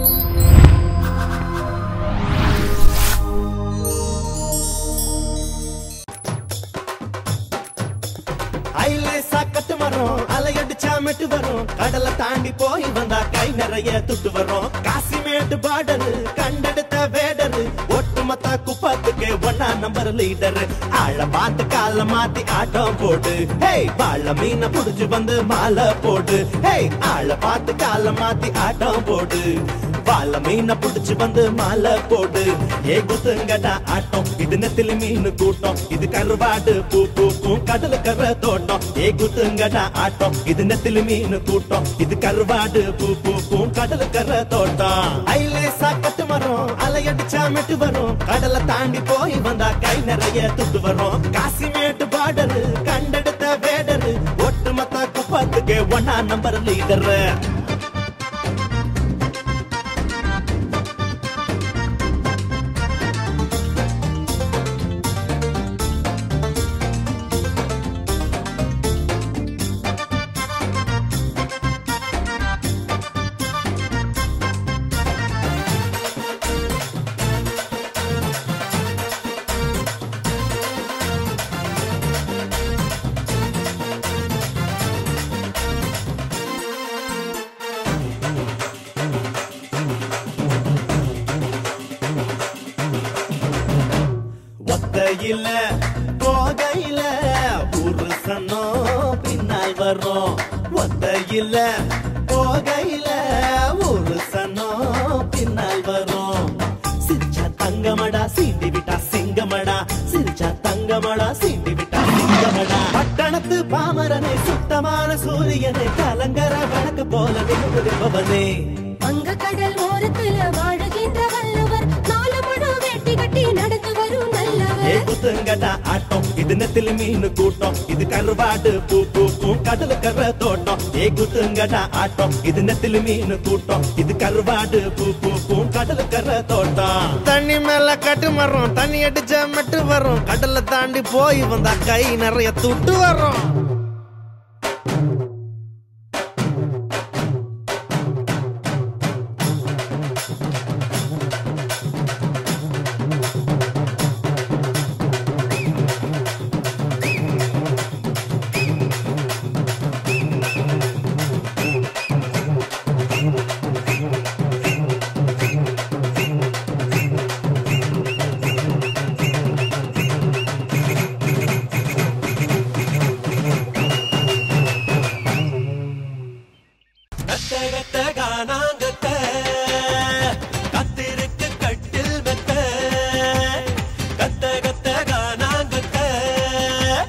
ஐலேசா கட்டு வரும் அலையடிச்சா மெட்டு வரும் கடலை தாண்டி போய் வந்தா கை நிறைய துட்டு வரும் காசிமேட்டு பார்டரு கண்டெடுத்த வேடரு ஒட்டுமொத்த குப்பத்துக்கு ஒன்னா நம்பர் லீடர் ஆழ பார்த்து கால மாத்தி ஆட்டம் போடு ஹேய் வாழ மீனை புடிச்சு வந்து மாலை போடு ஹேய் ஆழ பார்த்து கால மாத்தி ஆட்டம் போடு வாழ மீனை புடிச்சு வந்து மாலை போடு ஏ குத்துங்கடா ஆட்டம் இது நெத்திலி மீன் கூட்டம் இது கருவாடு பூ பூ பூ கடல் கர தோட்டம் ஏ குத்துங்கடா ஆட்டம் இது நெத்திலி மீன் கூட்டம் இது கருவாடு பூ பூ பூ கடல் கர தோட்டம் ஐலேசா கட்டு வரும் அலையடிச்சா மெட்டு வரும் கடலை தாண்டி போய் வந்தா கை நிறைய துட்டு வரும் காசிமேட்டு பார்டரு கண்டெடுத்த வேடரு ஒட்டுமொத்த குப்பத்துக்கு ஒன்னா நம்பர் லீடர் ஒத்தையில போகையில ஒரு சனோ பின்னால் வரும் ஒத்தையில போகையில ஒரு சனோ பின்னால் வரும் சிரிச்சா தங்கமடா சீண்டி விட்டா சிங்கமடா சிரிச்சா தங்கமடா சீண்டி விட்டா சிங்கமடா பட்டணத்து பாமரனை சுத்தமான சூரியனை கலங்கர வழக்கு போல விரும்புபவனே வங்க கடல் ஓரத்துல வாழுகின்ற வல்லவர் நாலு முழு வெட்டி கட்டி நடந்து வரும் ஏ நல்லவர் குத்துங்கடா ஆட்டம் இது நெத்திலி மீன் கூட்டம் இது கருவாடு பூ பூ பூ கடல் கர தோட்டம் ஏ குத்துங்கடா ஆட்டம் இது நெத்திலி மீன் கூட்டம் இது கருவாடு பூ பூ பூ கடல் கர தோட்டம் தண்ணி மேல கட்டு மரம் தண்ணி அடிச்சா மெட்டு வரும் கடல்ல தாண்டி போய் வந்தா கை நிறைய துட்டு வரும்